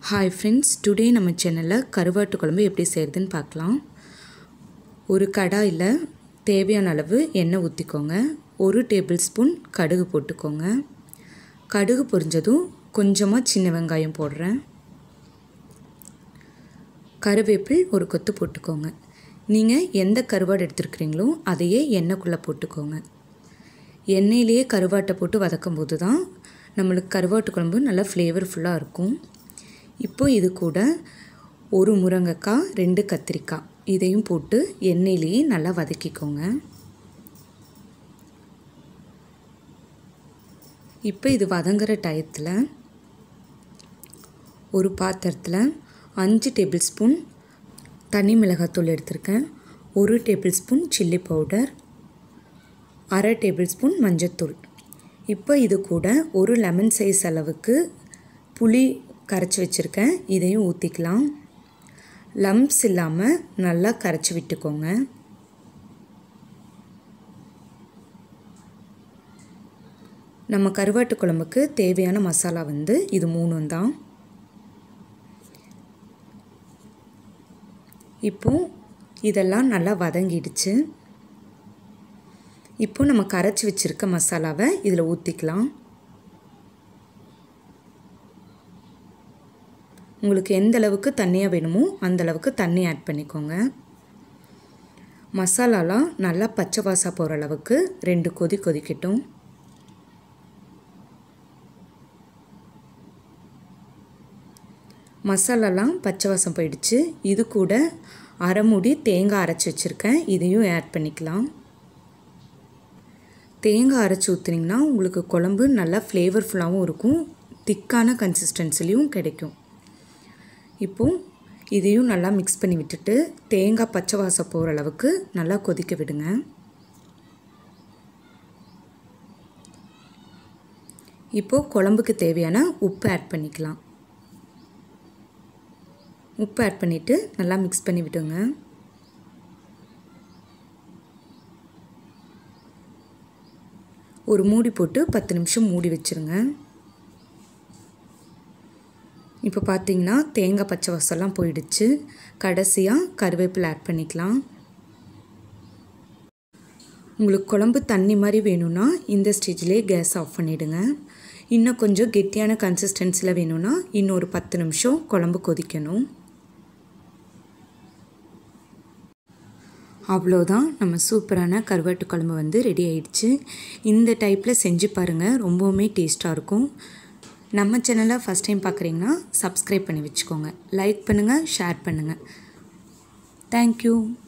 hi friends today நம்ம சேனலில் கருவாட்டு குழம்பு எப்படி செய்கிறதுன்னு பார்க்கலாம் ஒரு கடாயில் தேவையான அளவு எண்ணெய் ஊற்றிக்கோங்க ஒரு டேபிள் ஸ்பூன் கடுகு போட்டுக்கோங்க கடுகு பொரிஞ்சதும் கொஞ்சமாக சின்ன வெங்காயம் போடுறேன் கருவேப்பில் ஒரு கொத்து போட்டுக்கோங்க நீங்கள் எந்த கருவாடு எடுத்துருக்கிறீங்களோ அதையே எண்ணெய்க்குள்ளே போட்டுக்கோங்க எண்ணெயிலேயே கருவாட்டை போட்டு வதக்கும் போது தான் நம்மளுக்கு கருவாட்டு குழம்பு நல்லா ஃப்ளேவர்ஃபுல்லாக இருக்கும் இப்போ இது கூட ஒரு முருங்கைக்காய் ரெண்டு கத்திரிக்காய் இதையும் போட்டு எண்ணெயிலேயே நல்லா வதக்கிக்கோங்க இப்போ இது வதங்குற டயத்தில் ஒரு பாத்திரத்தில் அஞ்சு டேபிள் ஸ்பூன் தனி மிளகாத்தூள் எடுத்திருக்கேன் ஒரு டேபிள் ஸ்பூன் சில்லி பவுடர் அரை டேபிள் ஸ்பூன் மஞ்சத்தூள் இப்போ இது கூட ஒரு லெமன் சைஸ் அளவுக்கு புளி கரைச்சி வச்சுருக்கேன் இதையும் ஊற்றிக்கலாம் லம்ப்ஸ் இல்லாமல் நல்லா கரைச்சி விட்டுக்கோங்க நம்ம கருவாட்டு குழம்புக்கு தேவையான மசாலா வந்து இது மூணும் தான் இப்போ இதெல்லாம் நல்லா வதங்கிடுச்சு இப்போ நம்ம கரைச்சி வச்சுருக்க மசாலாவை இதில் ஊற்றிக்கலாம் உங்களுக்கு எந்த அளவுக்கு தண்ணியாக வேணுமோ அந்த அளவுக்கு தண்ணி ஆட் பண்ணிக்கோங்க மசாலாலாம் நல்லா பச்சை வாசா போகிற அளவுக்கு ரெண்டு கொதி கொதிக்கட்டும் மசாலாலாம் பச்சை வாசம் போயிடுச்சு இது கூட அரை மூடி தேங்காய் அரைச்சி வச்சுருக்கேன் இதையும் ஆட் பண்ணிக்கலாம் தேங்காய் அரைச்சி ஊற்றுனீங்கன்னா உங்களுக்கு குழம்பு நல்லா ஃப்ளேவர்ஃபுல்லாகவும் இருக்கும் திக்கான கன்சிஸ்டன்சிலையும் கிடைக்கும் இப்போது இதையும் நல்லா மிக்ஸ் பண்ணி விட்டுட்டு தேங்காய் பச்சை வாசம் போகிற அளவுக்கு நல்லா கொதிக்க விடுங்க இப்போது குழம்புக்கு தேவையான உப்பு ஆட் பண்ணிக்கலாம் உப்பு ஆட் பண்ணிவிட்டு நல்லா மிக்ஸ் பண்ணி விடுங்க ஒரு மூடி போட்டு பத்து நிமிஷம் மூடி வச்சுருங்க இப்போ பார்த்தீங்கன்னா தேங்காய் பச்சை வசலாம் போயிடுச்சு கடைசியாக கருவேப்பிலை ஆட் பண்ணிக்கலாம் உங்களுக்கு குழம்பு தண்ணி மாதிரி வேணும்னா இந்த ஸ்டேஜ்லேயே கேஸ் ஆஃப் பண்ணிவிடுங்க இன்னும் கொஞ்சம் கெட்டியான கன்சிஸ்டன்சியில் வேணும்னா இன்னொரு பத்து நிமிஷம் குழம்பு கொதிக்கணும் அவ்வளோதான் நம்ம சூப்பரான கருவாட்டு குழம்பு வந்து ரெடி ஆயிடுச்சு இந்த டைப்பில் செஞ்சு பாருங்கள் ரொம்பவுமே டேஸ்ட்டாக இருக்கும் நம்ம சேனலை ஃபஸ்ட் டைம் பார்க்குறீங்கன்னா சப்ஸ்கிரைப் பண்ணி வச்சுக்கோங்க லைக் பண்ணுங்கள் ஷேர் பண்ணுங்கள் தேங்க்யூ